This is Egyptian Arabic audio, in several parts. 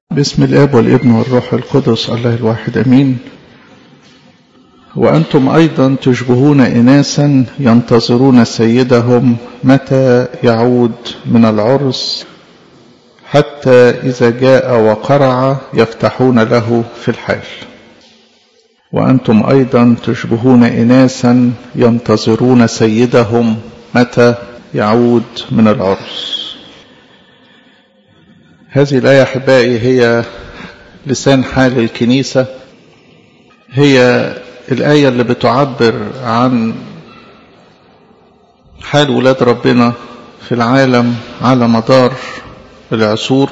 بسم الاب والابن والروح القدس الله الواحد امين وانتم ايضا تشبهون اناسا ينتظرون سيدهم متى يعود من العرس حتى اذا جاء وقرع يفتحون له في الحال وانتم ايضا تشبهون اناسا ينتظرون سيدهم متى يعود من العرس هذه الآية أحبائي هي لسان حال الكنيسة هي الآية اللي بتعبر عن حال ولاد ربنا في العالم على مدار العصور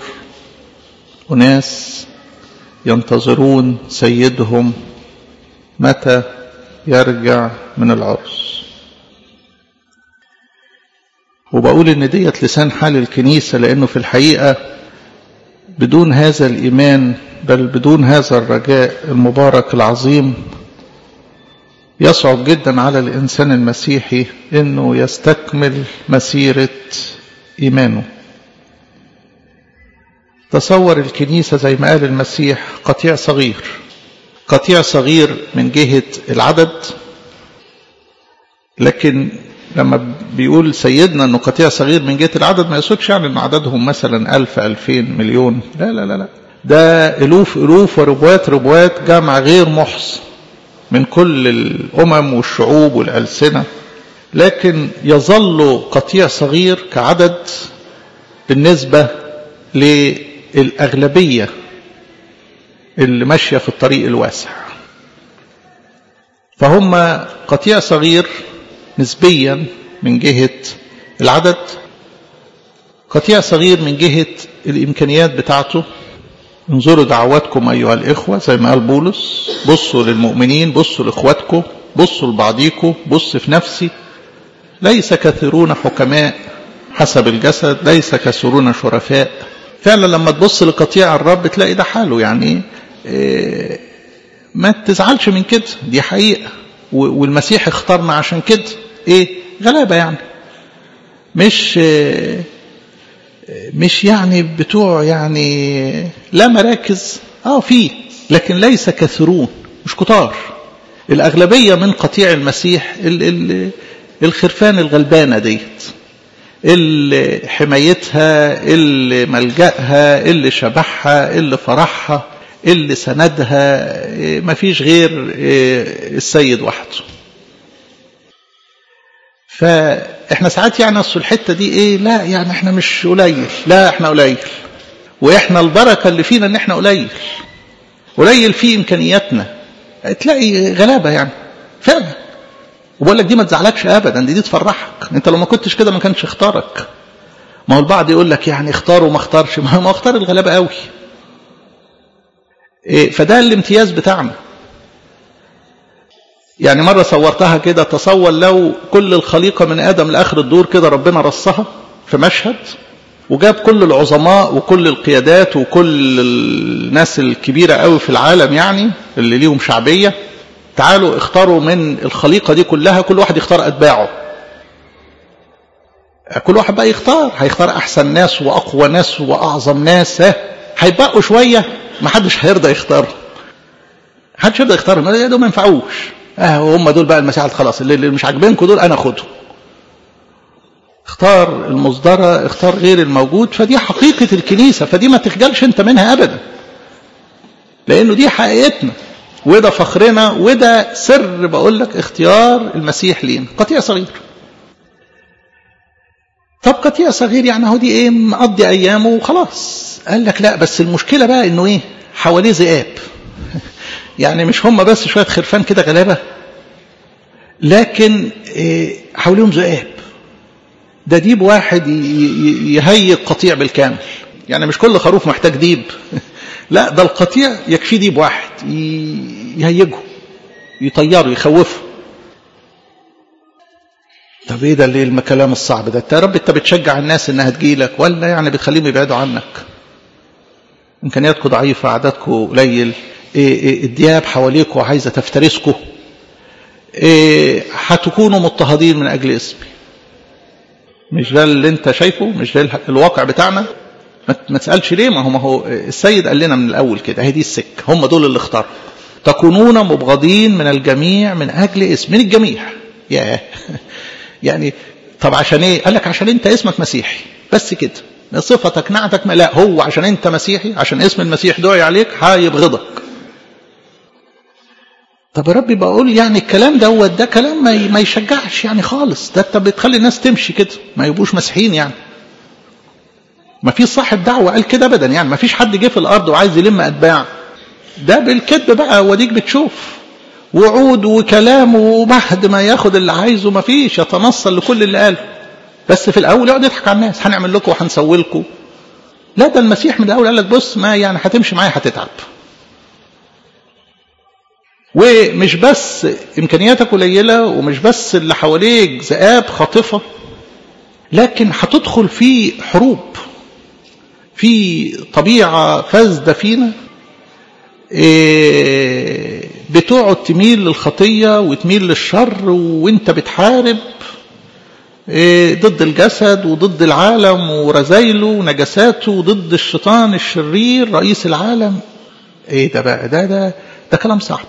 أناس ينتظرون سيدهم متى يرجع من العرس وبقول ان ديت لسان حال الكنيسة لانه في الحقيقة بدون هذا الإيمان بل بدون هذا الرجاء المبارك العظيم يصعب جدا على الإنسان المسيحي أنه يستكمل مسيرة إيمانه تصور الكنيسة زي ما قال المسيح قطيع صغير قطيع صغير من جهة العدد لكن لما بيقول سيدنا انه قطيع صغير من جهه العدد ما يقصدش يعني ان عددهم مثلا ألف ألفين مليون لا لا لا لا ده الوف الوف وربوات ربوات جمع غير محصى من كل الامم والشعوب والالسنه لكن يظل قطيع صغير كعدد بالنسبه للاغلبيه اللي ماشيه في الطريق الواسع فهم قطيع صغير نسبيا من جهة العدد قطيع صغير من جهة الإمكانيات بتاعته انظروا دعواتكم أيها الإخوة زي ما قال بولس بصوا للمؤمنين بصوا لإخواتكم بصوا لبعضيكم بص في نفسي ليس كثيرون حكماء حسب الجسد ليس كثيرون شرفاء فعلا لما تبص لقطيع الرب تلاقي ده حاله يعني إيه ما تزعلش من كده دي حقيقة والمسيح اختارنا عشان كده ايه غلابة يعني مش مش يعني بتوع يعني لا مراكز اه في لكن ليس كثيرون مش كتار الأغلبية من قطيع المسيح ال ال الخرفان الغلبانة ديت اللي حمايتها اللي ملجأها اللي شبحها اللي فرحها اللي سندها مفيش غير السيد وحده فاحنا ساعات يعني اصل الحته دي ايه لا يعني احنا مش قليل لا احنا قليل واحنا البركه اللي فينا ان احنا قليل قليل في امكانياتنا تلاقي غلابه يعني فعلا وبقول لك دي ما تزعلكش ابدا دي, دي تفرحك انت لو ما كنتش كده ما كانش اختارك ما هو البعض يقول لك يعني اختار وما اختارش ما هو اختار الغلابه قوي إيه فده الامتياز بتاعنا يعني مرة صورتها كده تصور لو كل الخليقة من آدم لآخر الدور كده ربنا رصها في مشهد وجاب كل العظماء وكل القيادات وكل الناس الكبيرة قوي في العالم يعني اللي ليهم شعبية تعالوا اختاروا من الخليقة دي كلها كل واحد يختار أتباعه كل واحد بقى يختار هيختار أحسن ناس وأقوى ناس وأعظم ناس ها هيبقوا شوية ما حدش هيرضى يختار حدش يرضى يختار دول ما ينفعوش اه هم دول بقى المسيح خلاص اللي, اللي مش عاجبينكم دول انا اخدهم اختار المصدرة اختار غير الموجود فدي حقيقة الكنيسة فدي ما تخجلش انت منها ابدا لانه دي حقيقتنا وده فخرنا وده سر بقول لك اختيار المسيح لينا قطيع صغير طب قطيع صغير يعني هو دي ايه مقضي ايامه وخلاص قال لك لا بس المشكلة بقى انه ايه حواليه ذئاب يعني مش هم بس شوية خرفان كده غلابة لكن إيه حواليهم ذئاب ده ديب واحد يهيج قطيع بالكامل يعني مش كل خروف محتاج ديب لا ده القطيع يكفي ديب واحد يهيجه يطيره يخوفه طب ايه ده اللي الكلام الصعب ده يا رب انت بتشجع الناس انها تجيلك ولا يعني بتخليهم يبعدوا عنك امكانياتكم ضعيفه عددكم قليل إيه إيه الدياب حواليكم عايزه تفترسكم إيه هتكونوا مضطهدين من اجل اسمي مش ده اللي انت شايفه مش ده الواقع بتاعنا ما تسالش ليه ما هو ما هو السيد قال لنا من الاول كده هي دي السكه هم دول اللي اختاروا تكونون مبغضين من الجميع من اجل اسم من الجميع يا يعني طب عشان ايه قال لك عشان انت اسمك مسيحي بس كده صفتك نعتك ما لا هو عشان انت مسيحي عشان اسم المسيح دعي عليك هيبغضك طب يا ربي بقول يعني الكلام دوت ده كلام ما ما يشجعش يعني خالص ده انت بتخلي الناس تمشي كده ما يبقوش مسيحيين يعني ما فيش صاحب دعوه قال كده ابدا يعني ما فيش حد جه في الارض وعايز يلم اتباع ده بالكذب بقى وديك بتشوف وعود وكلام وبعد ما ياخد اللي عايزه ما فيش يتنصل لكل اللي قاله بس في الاول يقعد يضحك على الناس هنعمل لكم وهنسوي لكم لا ده المسيح من الاول قال لك بص ما يعني هتمشي معايا هتتعب ومش بس امكانياتك قليله ومش بس اللي حواليك ذئاب خاطفه لكن هتدخل في حروب في طبيعه فاسده فينا إيه بتقعد تميل للخطيه وتميل للشر وانت بتحارب إيه ضد الجسد وضد العالم ورذايله ونجساته وضد الشيطان الشرير رئيس العالم ايه ده بقى ده ده ده كلام صعب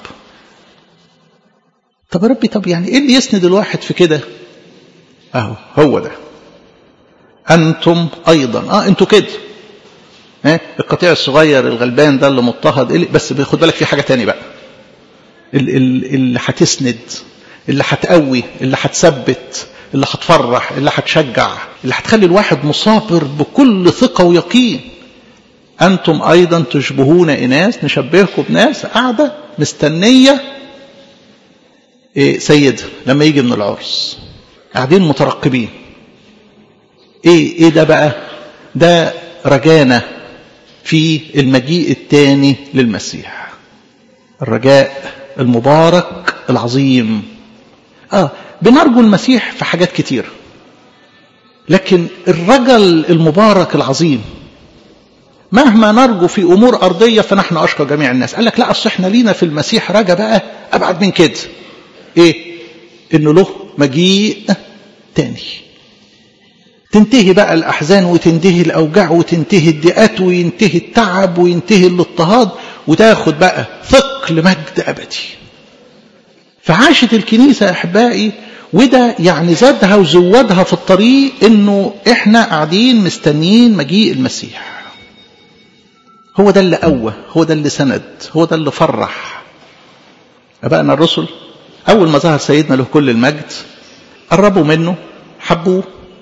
طب يا ربي طب يعني ايه اللي يسند الواحد في كده اهو هو ده انتم ايضا اه انتوا كده ها القطيع الصغير الغلبان ده اللي مضطهد بس خد بالك في حاجه تاني بقى اللي هتسند اللي هتقوي اللي هتثبت اللي هتفرح اللي هتشجع اللي هتخلي الواحد مصابر بكل ثقه ويقين انتم ايضا تشبهون اناس نشبهكم بناس قاعده مستنيه إيه سيدها لما يجي من العرس قاعدين مترقبين ايه ايه ده بقى ده رجانا في المجيء الثاني للمسيح الرجاء المبارك العظيم اه بنرجو المسيح في حاجات كتير لكن الرجل المبارك العظيم مهما نرجو في امور ارضيه فنحن اشقى جميع الناس قال لك لا اصل احنا لينا في المسيح رجا بقى ابعد من كده ايه انه له مجيء تاني تنتهي بقى الاحزان وتنتهي الاوجاع وتنتهي الضيقات وينتهي التعب وينتهي الاضطهاد وتاخد بقى ثقل مجد ابدي فعاشت الكنيسه احبائي وده يعني زادها وزودها في الطريق انه احنا قاعدين مستنيين مجيء المسيح هو ده اللي قوى هو ده اللي سند هو ده اللي فرح ابائنا الرسل أول ما ظهر سيدنا له كل المجد قربوا منه حبوه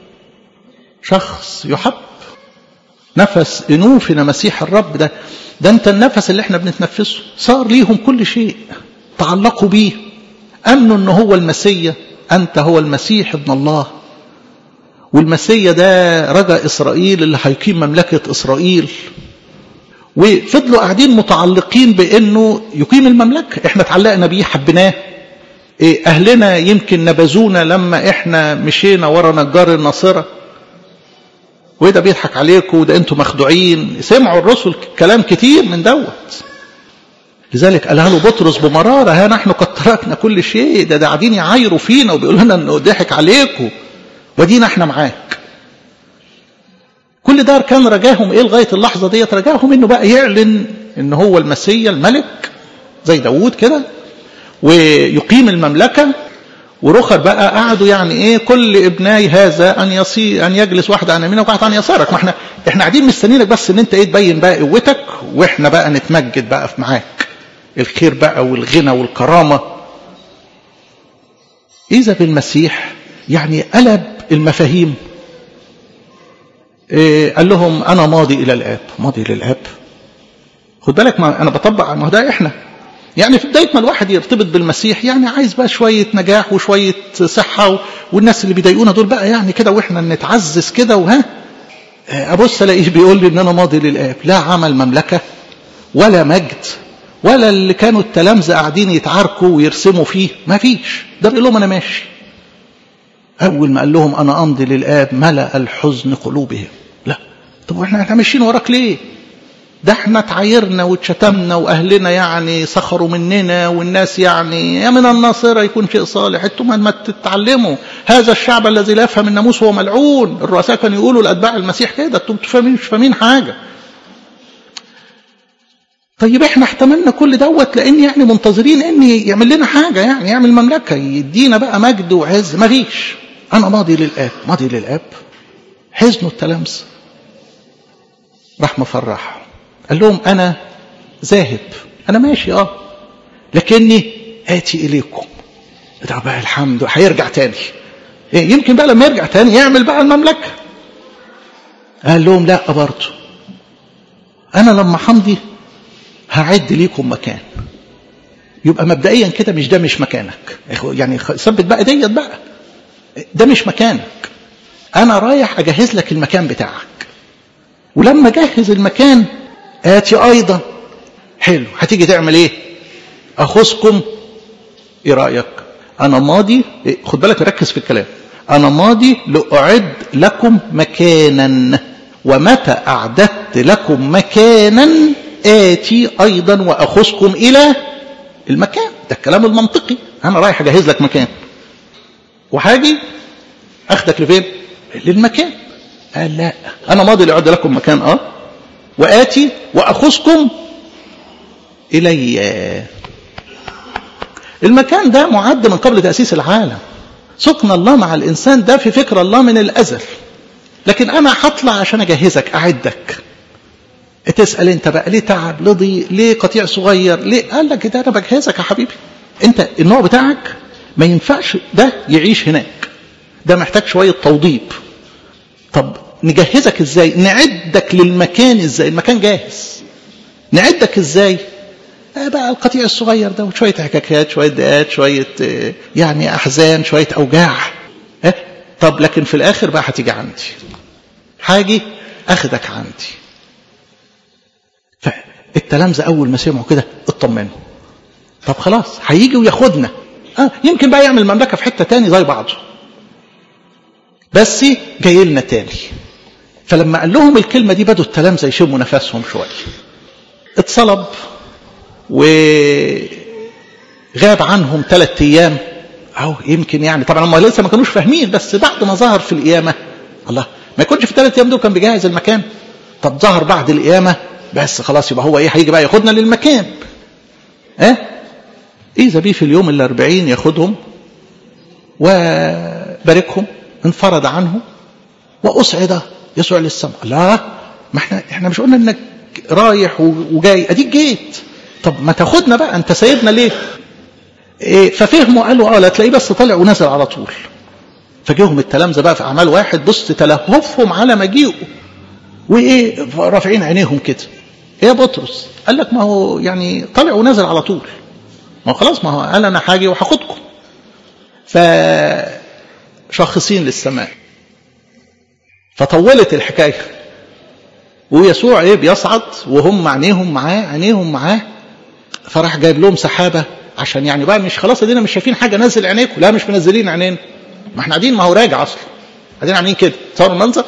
شخص يحب نفس انوفنا مسيح الرب ده ده انت النفس اللي احنا بنتنفسه صار ليهم كل شيء تعلقوا بيه امنوا ان هو المسيا انت هو المسيح ابن الله والمسيا ده رجا اسرائيل اللي هيقيم مملكه اسرائيل وفضلوا قاعدين متعلقين بانه يقيم المملكه احنا اتعلقنا بيه حبيناه إيه أهلنا يمكن نبذونا لما إحنا مشينا ورا نجار الناصرة وده بيضحك عليكم وده أنتم مخدوعين سمعوا الرسل كلام كتير من دوت لذلك قالها له بطرس بمرارة ها نحن قد تركنا كل شيء ده ده قاعدين يعايروا فينا وبيقولوا لنا انه ضحك عليكم ودينا احنا معاك كل ده كان رجاهم ايه لغايه اللحظه ديت رجاهم انه بقى يعلن ان هو المسيا الملك زي داوود كده ويقيم المملكة ورخر بقى قعدوا يعني ايه كل ابناي هذا ان يصي ان يجلس واحد عن يمينك وواحد عن يسارك ما احنا احنا قاعدين مستنيينك بس ان انت ايه تبين بقى قوتك واحنا بقى نتمجد بقى في معاك الخير بقى والغنى والكرامة إذا بالمسيح يعني قلب المفاهيم إيه قال لهم أنا ماضي إلى الآب ماضي للآب خد بالك ما أنا بطبق ما ده إحنا يعني في بداية ما الواحد يرتبط بالمسيح يعني عايز بقى شوية نجاح وشوية صحة والناس اللي بيضايقونا دول بقى يعني كده واحنا نتعزز كده وها ابص الاقيه بيقول لي ان انا ماضي للاب لا عمل مملكة ولا مجد ولا اللي كانوا التلامذة قاعدين يتعاركوا ويرسموا فيه ما فيش ده بيقول لهم انا ماشي اول ما قال لهم انا امضي للاب ملأ الحزن قلوبهم لا طب واحنا احنا ماشيين وراك ليه ده احنا تعايرنا واتشتمنا واهلنا يعني سخروا مننا والناس يعني يا من الناصرة يكون شيء صالح انتم ما تتعلموا هذا الشعب الذي لا يفهم الناموس هو ملعون الرؤساء كانوا يقولوا لاتباع المسيح كده انتم مش فاهمين حاجه طيب احنا احتملنا كل دوت لان يعني منتظرين ان يعمل لنا حاجه يعني يعمل مملكه يدينا بقى مجد وعز ما فيش انا ماضي للاب ماضي للاب حزنوا التلامذه راح مفرح قال لهم انا ذاهب انا ماشي اه لكني اتي اليكم ده بقى الحمد هيرجع تاني إيه يمكن بقى لما يرجع تاني يعمل بقى المملكه قال لهم لا برضه انا لما حمضي هعد ليكم مكان يبقى مبدئيا كده مش ده مش مكانك يعني ثبت بقى ديت بقى ده مش مكانك انا رايح اجهز لك المكان بتاعك ولما اجهز المكان اتي ايضا حلو هتيجي تعمل ايه اخذكم ايه رايك انا ماضي خد بالك ركز في الكلام انا ماضي لاعد لكم مكانا ومتى اعددت لكم مكانا آتي أيضا وأخذكم إلى المكان ده الكلام المنطقي أنا رايح أجهز لك مكان وهاجي أخدك لفين للمكان قال لا أنا ماضي لأعد لكم مكان أه وآتي وأخذكم إلي المكان ده معد من قبل تأسيس العالم سكن الله مع الإنسان ده في فكر الله من الأزل لكن أنا هطلع عشان أجهزك أعدك تسأل انت بقى ليه تعب ليه ضيق ليه قطيع صغير ليه قال لك ده انا بجهزك يا حبيبي انت النوع بتاعك ما ينفعش ده يعيش هناك ده محتاج شوية توضيب طب نجهزك ازاي نعدك للمكان ازاي المكان جاهز نعدك ازاي آه بقى القطيع الصغير ده وشوية حكاكات شوية دقات شوية يعني أحزان شوية أوجاع اه طب لكن في الآخر بقى هتيجي عندي حاجي أخدك عندي فالتلامذة أول ما سمعوا كده اطمنوا طب خلاص هيجي وياخدنا آه يمكن بقى يعمل مملكة في حتة تاني زي بعضه بس جاي لنا تاني فلما قال لهم الكلمة دي بدوا التلامذة يشموا نفسهم شوية اتصلب وغاب عنهم ثلاثة أيام أو يمكن يعني طبعا هم لسه ما كانوش فاهمين بس بعد ما ظهر في القيامة الله ما يكونش في الثلاث أيام دول كان بيجهز المكان طب ظهر بعد القيامة بس خلاص يبقى هو ايه هيجي بقى ياخدنا للمكان اه اذا بيه في اليوم الاربعين ياخدهم وباركهم انفرد عنه واصعد يسوع للسماء لا ما احنا احنا مش قلنا انك رايح وجاي اديك جيت طب ما تاخدنا بقى انت سايبنا ليه إيه ففهموا قالوا اه لا تلاقيه بس طلع ونزل على طول فجيهم التلامذه بقى في اعمال واحد بص تلهفهم على مجيئه وايه رافعين عينيهم كده ايه يا بطرس قال لك ما هو يعني طلع ونزل على طول ما هو خلاص ما هو قال انا حاجه وهاخدكم فشخصين للسماء فطولت الحكايه ويسوع ايه بيصعد وهم عينيهم معاه عينيهم معاه فراح جايب لهم سحابه عشان يعني بقى مش خلاص ادينا مش شايفين حاجه نزل عينيكم لا مش منزلين عينينا ما احنا قاعدين ما هو راجع اصلا قاعدين عاملين كده تصوروا المنظر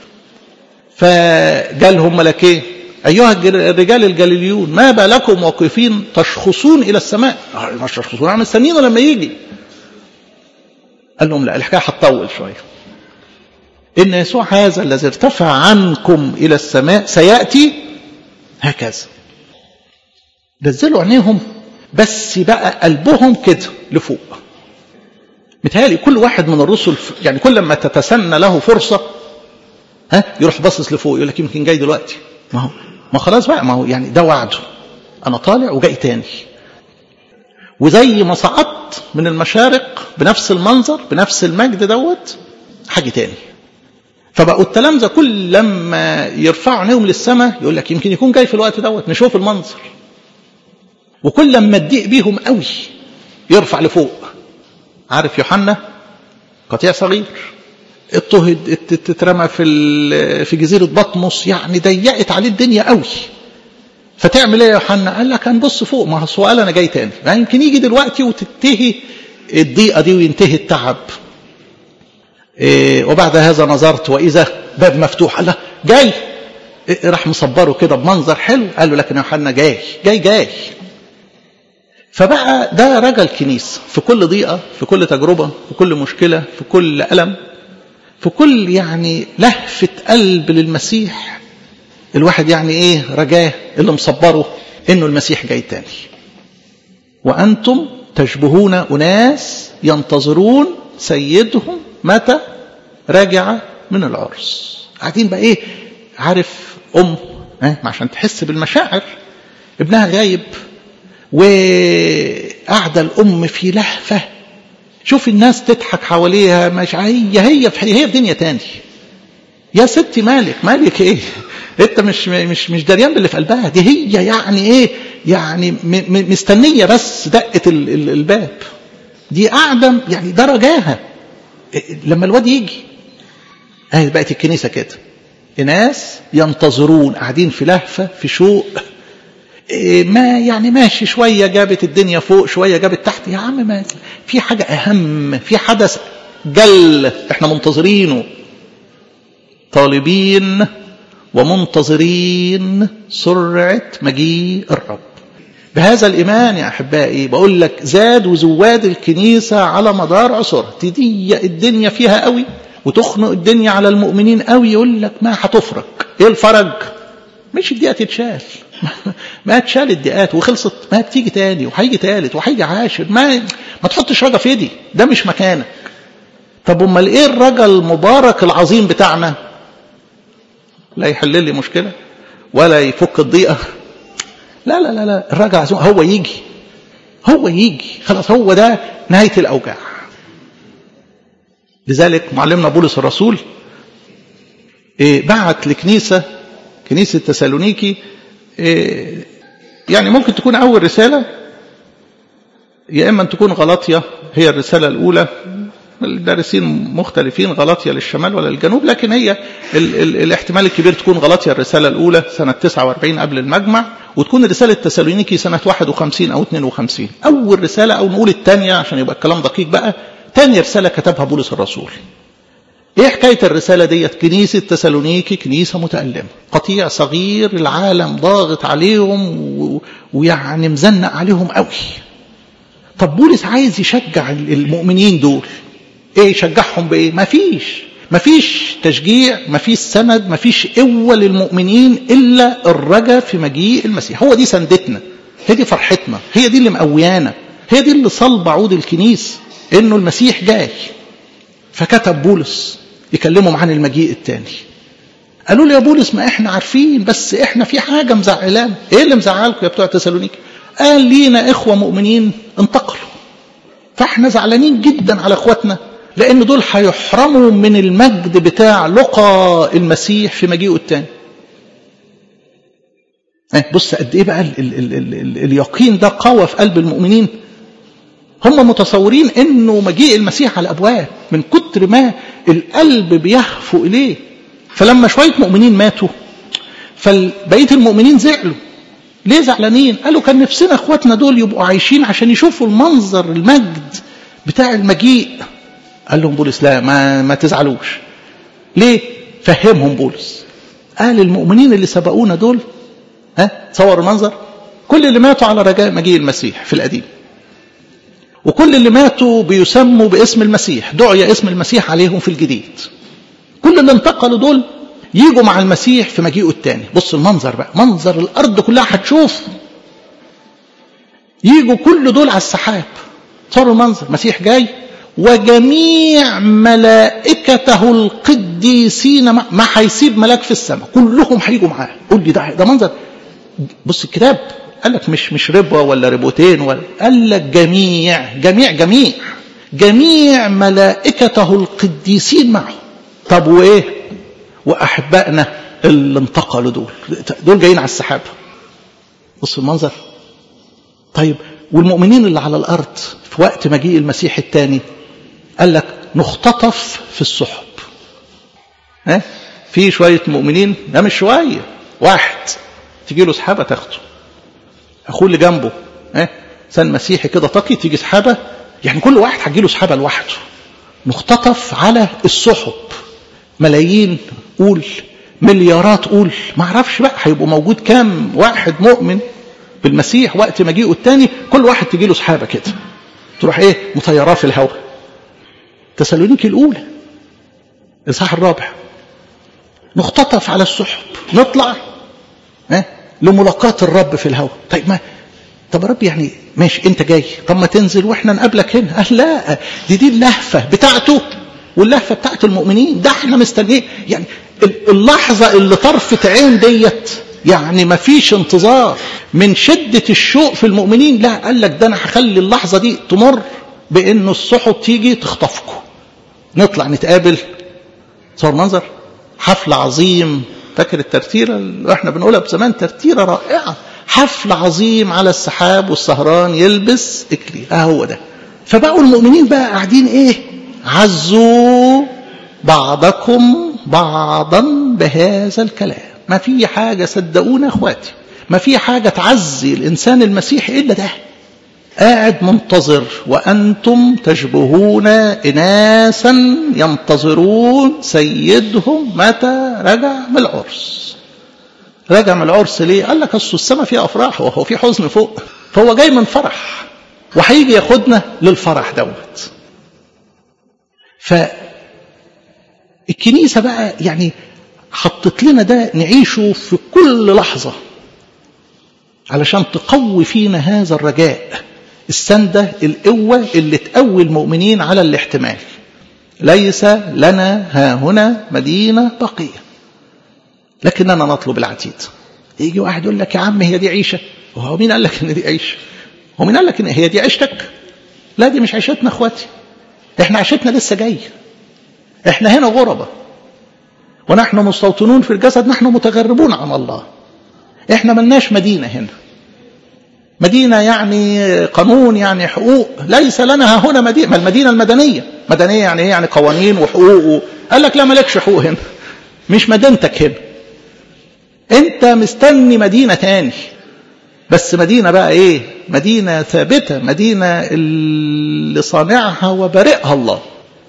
فجالهم ملكين أيها الرجال الجليليون ما بالكم واقفين تشخصون إلى السماء مش تشخصون عم مستنينه لما يجي قال لهم لا الحكاية هتطول شوية إن يسوع هذا الذي ارتفع عنكم إلى السماء سيأتي هكذا نزلوا عينيهم بس بقى قلبهم كده لفوق متهيألي كل واحد من الرسل يعني كل ما تتسنى له فرصة ها يروح باصص لفوق يقول لك يمكن جاي دلوقتي ما هو ما خلاص بقى ما هو يعني ده وعده انا طالع وجاي تاني وزي ما صعدت من المشارق بنفس المنظر بنفس المجد دوت حاجه تاني فبقوا التلامذه كل لما يرفعوا عينيهم للسماء يقول لك يمكن يكون جاي في الوقت دوت نشوف المنظر وكل لما تضيق بيهم قوي يرفع لفوق عارف يوحنا قطيع صغير اضطهد اترمى في في جزيره بطمس يعني ضيقت عليه الدنيا قوي فتعمل ايه يا يوحنا؟ قال لك هنبص فوق ما هو قال انا جاي تاني يعني يمكن يجي دلوقتي وتنتهي الضيقه دي وينتهي التعب إيه وبعد هذا نظرت واذا باب مفتوح الله جاي راح مصبره كده بمنظر حلو قال له لكن يوحنا جاي جاي جاي فبقى ده رجل كنيسة في كل ضيقة في كل تجربة في كل مشكلة في كل ألم في كل يعني لهفة قلب للمسيح الواحد يعني ايه رجاه اللي مصبره انه المسيح جاي تاني وانتم تشبهون اناس ينتظرون سيدهم متى رجع من العرس قاعدين بقى ايه عارف ام اه عشان تحس بالمشاعر ابنها غايب وقاعده الام في لهفه شوف الناس تضحك حواليها مش هي هي في هي في دنيا تاني يا ستي مالك مالك ايه انت مش مش مش دريان باللي في قلبها دي هي يعني ايه يعني مستنيه بس دقه الباب دي قاعده يعني ده رجاها لما الواد يجي اهي بقت الكنيسه كده ناس ينتظرون قاعدين في لهفه في شوق ما يعني ماشي شوية جابت الدنيا فوق شوية جابت تحت يا عم ما في حاجة أهم في حدث جل احنا منتظرينه طالبين ومنتظرين سرعة مجيء الرب بهذا الإيمان يا أحبائي بقول لك زاد وزواد الكنيسة على مدار عصور تضيق الدنيا فيها قوي وتخنق الدنيا على المؤمنين قوي يقول لك ما هتفرق ايه الفرج مش الدقيقة تتشال ما اتشال الدقات وخلصت ما بتيجي تاني وهيجي تالت وهيجي عاشر ما ما تحطش رجا في ايدي ده مش مكانك طب امال ايه الرجا المبارك العظيم بتاعنا لا يحل لي مشكله ولا يفك الضيقه لا لا لا لا الرجا عظيم هو يجي هو يجي خلاص هو ده نهايه الاوجاع لذلك معلمنا بولس الرسول إيه بعت لكنيسه كنيسه تسالونيكي إيه يعني ممكن تكون اول رساله يا اما تكون غلطيه هي الرساله الاولى الدارسين مختلفين غلطية للشمال ولا للجنوب لكن هي ال ال الاحتمال الكبير تكون غلطية الرسالة الأولى سنة 49 قبل المجمع وتكون رسالة تسالونيكي سنة 51 أو 52 أول رسالة أو نقول الثانية عشان يبقى الكلام دقيق بقى ثاني رسالة كتبها بولس الرسول ايه حكاية الرسالة ديت كنيسة تسالونيكي كنيسة متألمة قطيع صغير العالم ضاغط عليهم و... ويعني مزنق عليهم قوي طب بولس عايز يشجع المؤمنين دول ايه يشجعهم بايه مفيش مفيش تشجيع مفيش سند مفيش قوه للمؤمنين الا الرجا في مجيء المسيح هو دي سندتنا هي دي فرحتنا هي دي اللي مقويانا هي دي اللي صلب عود الكنيس انه المسيح جاي فكتب بولس يكلمهم عن المجيء الثاني قالوا له يا بولس ما احنا عارفين بس احنا في حاجه مزعلانا ايه اللي مزعلكم يا بتوع تسالونيكي قال لينا اخوه مؤمنين انتقلوا فاحنا زعلانين جدا على اخواتنا لان دول هيحرموا من المجد بتاع لقى المسيح في مجيئه الثاني بص قد ايه بقى ال ال ال ال ال اليقين ده قوى في قلب المؤمنين هم متصورين انه مجيء المسيح على الابواب من كتر ما القلب بيهفو اليه فلما شويه مؤمنين ماتوا فبقيه المؤمنين زعلوا ليه زعلانين قالوا كان نفسنا اخواتنا دول يبقوا عايشين عشان يشوفوا المنظر المجد بتاع المجيء قال لهم بولس لا ما, ما تزعلوش ليه فهمهم بولس قال المؤمنين اللي سبقونا دول ها تصوروا المنظر كل اللي ماتوا على رجاء مجيء المسيح في القديم وكل اللي ماتوا بيسموا باسم المسيح دعي اسم المسيح عليهم في الجديد كل اللي انتقلوا دول يجوا مع المسيح في مجيئه الثاني بص المنظر بقى منظر الارض كلها هتشوف يجوا كل دول على السحاب صاروا المنظر مسيح جاي وجميع ملائكته القديسين ما هيسيب ملاك في السماء كلهم هيجوا معاه قول لي ده ده منظر بص الكتاب قال لك مش مش ربوه ولا ربوتين ولا قال لك جميع جميع جميع جميع ملائكته القديسين معه طب وايه واحبائنا اللي انتقلوا دول دول جايين على السحاب بص المنظر طيب والمؤمنين اللي على الارض في وقت مجيء المسيح الثاني قال لك نختطف في السحب ها في شويه مؤمنين ده مش شويه واحد تجي له سحابه تاخده اخوه اللي جنبه ها انسان مسيحي كده تقي تيجي سحابه يعني كل واحد هتجي له سحابه لوحده نختطف على السحب ملايين قول مليارات قول ما اعرفش بقى هيبقوا موجود كام واحد مؤمن بالمسيح وقت مجيئه الثاني كل واحد تجي له سحابه كده تروح ايه مطيراه في الهواء تسالونيكي الاولى الاصحاح الرابع نختطف على السحب نطلع ها لملاقاة الرب في الهواء طيب ما طب يا رب يعني ماشي انت جاي طب ما تنزل واحنا نقابلك هنا قال لا دي دي اللهفة بتاعته واللهفة بتاعت المؤمنين ده احنا مستنيين يعني اللحظة اللي طرفة عين ديت يعني ما فيش انتظار من شدة الشوق في المؤمنين لا قال لك ده انا هخلي اللحظة دي تمر بانه السحب تيجي تخطفكم نطلع نتقابل صار منظر حفل عظيم فاكر الترتيرة اللي احنا بنقولها بزمان ترتيرة رائعة حفل عظيم على السحاب والسهران يلبس اكليل اه هو ده فبقوا المؤمنين بقى قاعدين ايه عزوا بعضكم بعضا بهذا الكلام ما في حاجة صدقونا اخواتي ما في حاجة تعزي الانسان المسيحي الا ده قاعد منتظر وأنتم تشبهون إناسا ينتظرون سيدهم متى رجع من العرس رجع من العرس ليه قال لك أصل السماء فيها أفراح وهو في حزن فوق فهو جاي من فرح وهيجي ياخدنا للفرح دوت فالكنيسة بقى يعني حطت لنا ده نعيشه في كل لحظة علشان تقوي فينا هذا الرجاء السندة القوة اللي تقوي المؤمنين على الاحتمال ليس لنا ها هنا مدينة بقية لكننا نطلب العتيد يجي واحد يقول لك يا عم هي دي عيشة وهو مين قال لك ان دي عيشة هو مين قال لك ان هي دي عيشتك لا دي مش عيشتنا اخواتي احنا عيشتنا لسه جاية احنا هنا غربة ونحن مستوطنون في الجسد نحن متغربون عن الله احنا ملناش مدينة هنا مدينة يعني قانون يعني حقوق ليس لنا هنا مدينة ما المدينة المدنية مدنية يعني ايه يعني قوانين وحقوق و... قال لك لا مالكش حقوق هنا مش مدينتك هنا انت مستني مدينة تاني بس مدينة بقى ايه مدينة ثابتة مدينة اللي صانعها وبارئها الله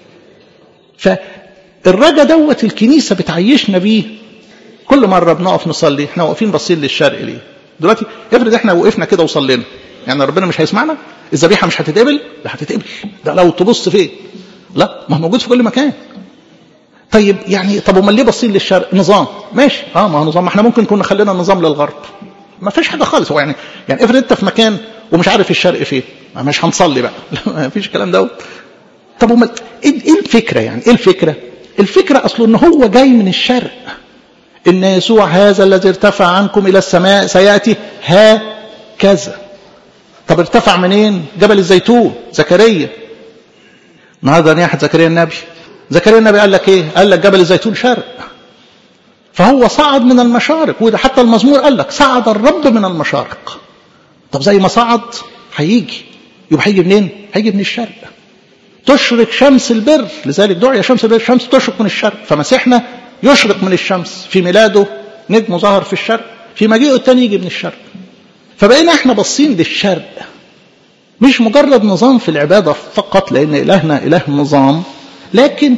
فالرجا دوت الكنيسة بتعيشنا بيه كل مرة بنقف نصلي احنا واقفين باصين للشرق ليه دلوقتي افرض احنا وقفنا كده وصلينا يعني ربنا مش هيسمعنا الذبيحه مش هتتقبل لا هتتقبل ده لو تبص فين لا ما هو موجود في كل مكان طيب يعني طب امال ليه باصين للشرق نظام ماشي اه ما هو نظام ما احنا ممكن كنا خلينا النظام للغرب ما فيش حاجه خالص هو يعني يعني افرض انت في مكان ومش عارف الشرق فين مش هنصلي بقى ما فيش الكلام دوت طب امال ايه الفكره يعني ايه الفكره الفكره اصله ان هو جاي من الشرق إن يسوع هذا الذي ارتفع عنكم إلى السماء سيأتي هكذا طب ارتفع منين جبل الزيتون زكريا النهارده نياحة زكريا النبي زكريا النبي قال لك ايه قال لك جبل الزيتون شرق فهو صعد من المشارق وده حتى المزمور قال لك صعد الرب من المشارق طب زي ما صعد هيجي يبقى هيجي منين هيجي من الشرق تشرق شمس البر لذلك دعي شمس البر شمس تشرق من الشرق فمسيحنا يشرق من الشمس في ميلاده نجمه ظهر في الشرق في مجيئه التاني يجي من الشرق فبقينا احنا باصين للشرق مش مجرد نظام في العبادة فقط لأن إلهنا إله نظام لكن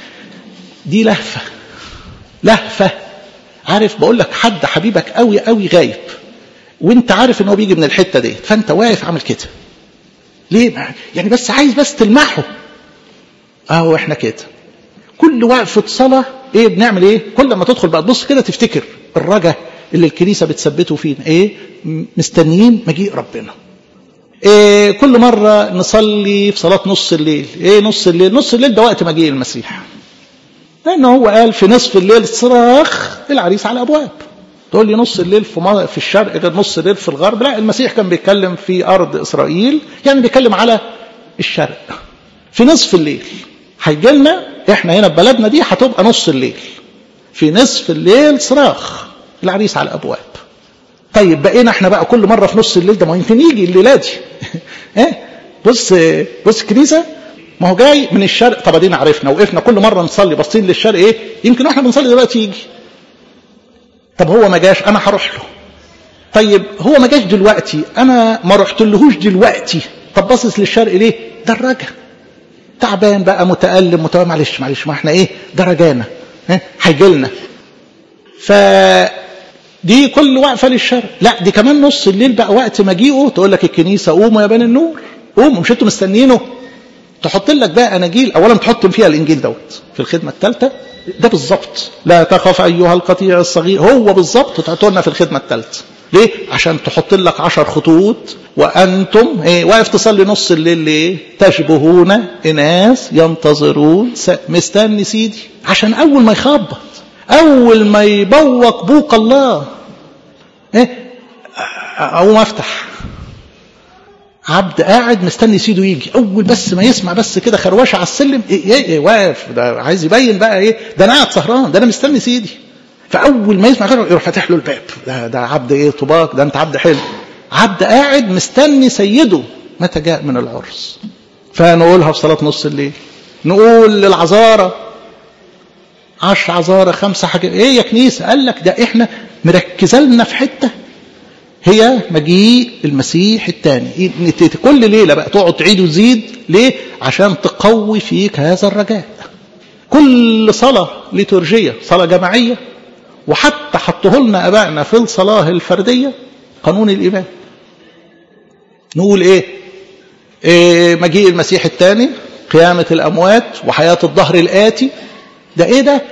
دي لهفة لهفة عارف بقول لك حد حبيبك قوي قوي غايب وانت عارف ان هو بيجي من الحتة دي فانت واقف عامل كده ليه يعني بس عايز بس تلمحه اهو احنا كده كل وقفة صلاة ايه بنعمل ايه كل ما تدخل بقى تبص كده تفتكر الرجا اللي الكنيسة بتثبته فينا ايه مستنيين مجيء ربنا إيه كل مرة نصلي في صلاة نص الليل ايه نص الليل نص الليل ده وقت مجيء المسيح لأنه هو قال في نصف الليل صراخ العريس على الأبواب تقول لي نص الليل في في الشرق غير نص الليل في الغرب لا المسيح كان بيتكلم في أرض إسرائيل يعني بيتكلم على الشرق في نصف الليل هيجي لنا احنا هنا في بلدنا دي هتبقى نص الليل في نصف الليل صراخ العريس على الابواب طيب بقينا احنا بقى كل مره في نص الليل ده ما يمكن يجي الليله دي ايه بص بص الكنيسه ما هو جاي من الشرق طب ادينا عرفنا وقفنا كل مره نصلي باصين للشرق ايه يمكن واحنا بنصلي دلوقتي يجي طب هو ما جاش انا هروح له طيب هو ما جاش دلوقتي انا ما رحتلهوش دلوقتي طب باصص للشرق ليه ده الرجا تعبان بقى متألم متألم معلش معلش ما احنا ايه ده رجانا هيجي لنا ف دي كل وقفه للشر لا دي كمان نص الليل بقى وقت مجيئه تقول لك الكنيسه قوموا يا بني النور قوموا مش انتوا مستنيينه تحط لك بقى اناجيل اولا تحط فيها الانجيل دوت في الخدمه الثالثه ده بالظبط لا تخف ايها القطيع الصغير هو بالظبط تحطه لنا في الخدمه الثالثه ليه عشان تحط لك عشر خطوط وانتم ايه واقف تصلي نص الليل ليه تشبهون اناس ينتظرون مستني سيدي عشان اول ما يخبط اول ما يبوق بوق الله ايه اقوم افتح عبد قاعد مستني سيده يجي اول بس ما يسمع بس كده خروشه على السلم ايه ايه, إيه واقف ده عايز يبين بقى ايه ده انا قاعد سهران ده انا مستني سيدي فاول ما يسمع كده يروح فاتح له الباب ده ده عبد ايه طباق ده انت عبد حلو عبد قاعد مستني سيده متى جاء من العرس فنقولها في صلاه نص الليل نقول للعذاره عشر عذارة خمسة حاجة ايه يا كنيسة قال لك ده احنا مركزة لنا في حتة هي مجيء المسيح الثاني كل ليلة بقى تقعد تعيد وتزيد ليه عشان تقوي فيك هذا الرجاء كل صلاة ليتورجية صلاة جماعية وحتى حطه لنا أبائنا في الصلاة الفردية قانون الإيمان نقول إيه, إيه مجيء المسيح الثاني قيامة الأموات وحياة الظهر الآتي ده إيه ده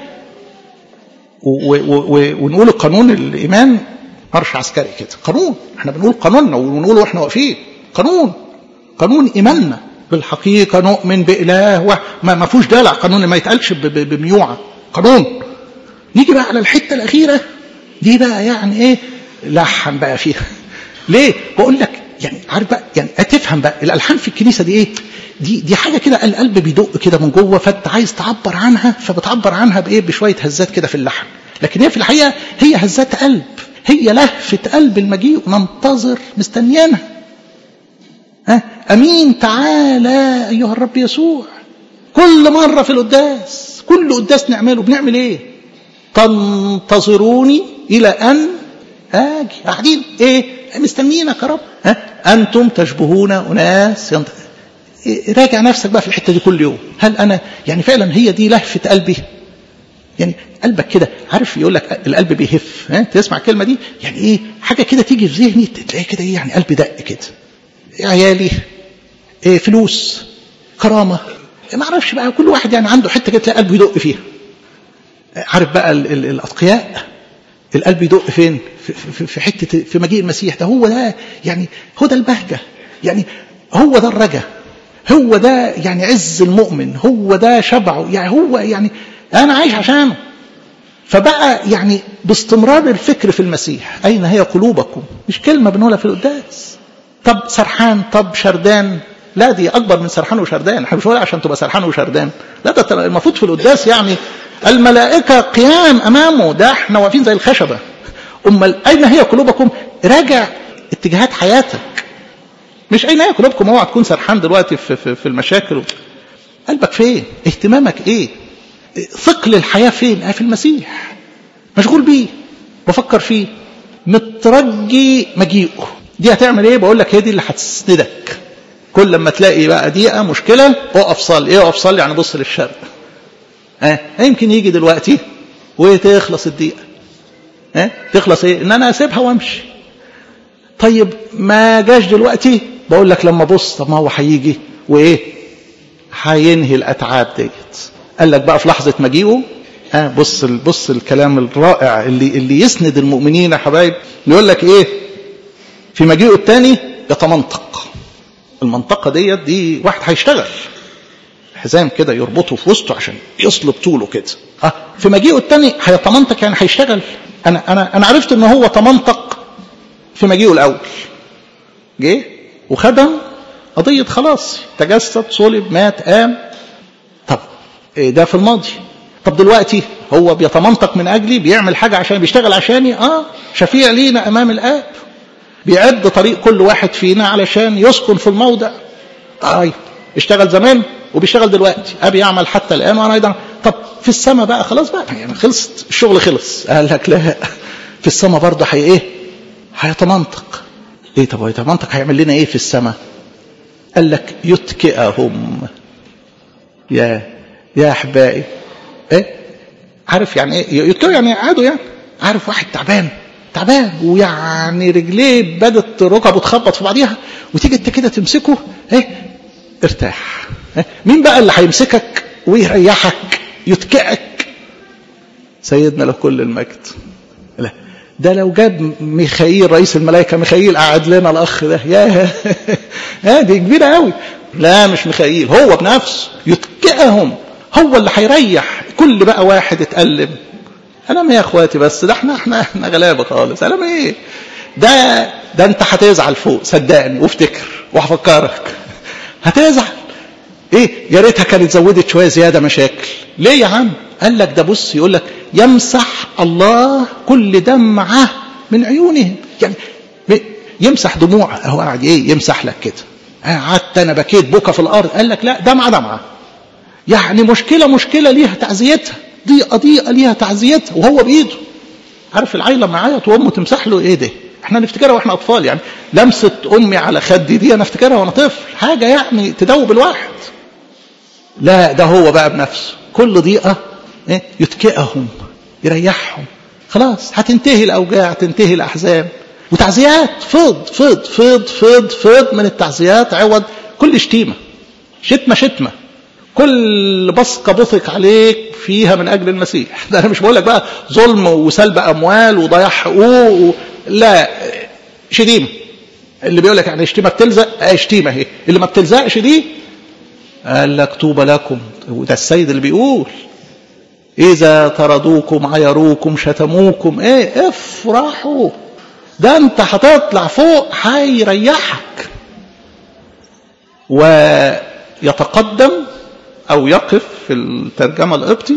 ونقول القانون الإيمان قرش عسكري كده قانون احنا بنقول قانوننا ونقول واحنا واقفين قانون قانون ايماننا بالحقيقه نؤمن باله ما ما فيهوش دلع قانون ما يتقالش بميوعه قانون نيجي بقى على الحته الاخيره دي بقى يعني ايه لحن بقى فيها ليه بقول لك يعني عارف بقى يعني تفهم بقى الالحان في الكنيسه دي ايه دي دي حاجه كده القلب بيدق كده من جوه فانت عايز تعبر عنها فبتعبر عنها بايه بشويه هزات كده في اللحن لكن هي في الحقيقه هي هزات قلب هي لهفة قلب المجيء ننتظر مستنيانا ها أمين تعالى أيها الرب يسوع كل مرة في القداس كل قداس نعمله بنعمل إيه تنتظروني إلى أن آجي قاعدين إيه مستنيينك يا رب ها أنتم تشبهون أناس ينت... إيه راجع نفسك بقى في الحتة دي كل يوم هل أنا يعني فعلا هي دي لهفة قلبي يعني قلبك كده عارف يقول لك القلب بيهف ها تسمع الكلمه دي يعني ايه حاجه كده تيجي في ذهني تلاقي كده ايه يعني قلبي دق كده إيه عيالي إيه فلوس كرامه ما اعرفش بقى كل واحد يعني عنده حته كده تلاقي قلبه يدق فيها عارف بقى ال ال الاتقياء القلب يدق فين في, في, في حته في مجيء المسيح ده هو ده يعني هو ده البهجه يعني هو ده الرجا هو ده يعني عز المؤمن هو ده شبعه يعني هو يعني أنا عايش عشانه فبقى يعني باستمرار الفكر في المسيح أين هي قلوبكم مش كلمة بنقولها في القداس طب سرحان طب شردان لا دي أكبر من سرحان وشردان احنا مش بنقول عشان تبقى سرحان وشردان لا ده المفروض في القداس يعني الملائكة قيام أمامه ده احنا واقفين زي الخشبة أمال أين هي قلوبكم راجع اتجاهات حياتك مش أين هي قلوبكم اوعى تكون سرحان دلوقتي في, في, في المشاكل قلبك فين اهتمامك ايه ثقل الحياة فين؟ في المسيح مشغول بيه بفكر فيه مترجي مجيئه دي هتعمل ايه؟ بقول لك هي دي اللي هتسندك كل لما تلاقي بقى دقيقة مشكلة اقف صلي ايه اقف صلي يعني بص للشرق اه يمكن يجي دلوقتي وتخلص الدقيقة اه تخلص ايه؟ ان انا اسيبها وامشي طيب ما جاش دلوقتي بقول لك لما بص طب ما هو هيجي وايه؟ هينهي الاتعاب ديت قال لك بقى في لحظة مجيئه ها بص بص الكلام الرائع اللي اللي يسند المؤمنين يا حبايب يقول لك ايه في مجيئه الثاني يتمنطق المنطقة ديت دي واحد هيشتغل حزام كده يربطه في وسطه عشان يصلب طوله كده ها في مجيئه الثاني هيتمنطق يعني هيشتغل انا انا انا عرفت ان هو تمنطق في مجيئه الاول جه وخدم قضية خلاص تجسد صلب مات قام طب ده في الماضي طب دلوقتي هو بيتمنطق من اجلي بيعمل حاجه عشان بيشتغل عشاني اه شفيع لينا امام الاب بيعد طريق كل واحد فينا علشان يسكن في الموضع طيب اشتغل زمان وبيشتغل دلوقتي ابي يعمل حتى الان وانا ايضا طب في السماء بقى خلاص بقى يعني خلصت الشغل خلص قال لك لا في السماء برضه هي ايه هيتمنطق ايه طب هيتمنطق هيعمل لنا ايه في السماء قال لك يتكئهم يا يا احبائي ايه عارف يعني ايه يتكئوا يعني قعدوا يعني عارف واحد تعبان تعبان ويعني رجليه بدت ركبه تخبط في بعضيها وتيجي انت كده تمسكه ايه ارتاح إيه؟ مين بقى اللي هيمسكك ويريحك يتكئك سيدنا له كل المجد لا ده لو جاب ميخائيل رئيس الملائكه ميخائيل قعد لنا الاخ ده يا ها دي كبيره قوي لا مش ميخائيل هو بنفسه يتكئهم هو اللي هيريح كل بقى واحد اتألم ألم يا اخواتي بس ده احنا احنا احنا غلابه خالص ألم ايه ده ده انت هتزعل فوق صدقني وافتكر وهفكرك هتزعل ايه يا ريتها كانت زودت شويه زياده مشاكل ليه يا عم قال لك ده بص يقول لك يمسح الله كل دمعه من عيونهم يعني يمسح دموع هو قاعد ايه يمسح لك كده قعدت انا بكيت بكى في الارض قال لك لا دمعه دمعه يعني مشكله مشكله ليها تعزيتها ضيقه ضيقه ليها تعزيتها وهو بايده عارف العيل لما يعيط وامه تمسح له ايه ده احنا نفتكرها واحنا اطفال يعني لمسه امي على خدي دي انا افتكرها وانا طفل حاجه يعني تدوب الواحد لا ده هو بقى بنفسه كل ضيقه ايه يتكئهم يريحهم خلاص هتنتهي الاوجاع تنتهي الاحزان وتعزيات فض فض فض فض فض من التعزيات عوض كل شتيمه شتمه شتمه كل بصقة بصق عليك فيها من أجل المسيح ده أنا مش بقول لك بقى ظلم وسلب أموال وضياع حقوق و... لا شتيمة اللي بيقول لك يعني شتيمة بتلزق اه شتيمة اهي اللي ما بتلزقش دي قال لك طوبى لكم وده السيد اللي بيقول إذا طردوكم عيروكم شتموكم إيه افرحوا ده أنت هتطلع فوق هيريحك ويتقدم أو يقف في الترجمة القبطي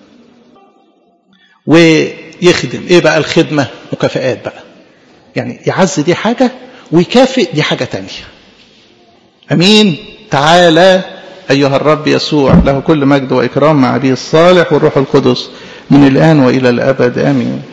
ويخدم إيه بقى الخدمة مكافآت بقى يعني يعز دي حاجة ويكافئ دي حاجة تانية أمين تعالى أيها الرب يسوع له كل مجد وإكرام مع أبيه الصالح والروح القدس من الآن وإلى الأبد آمين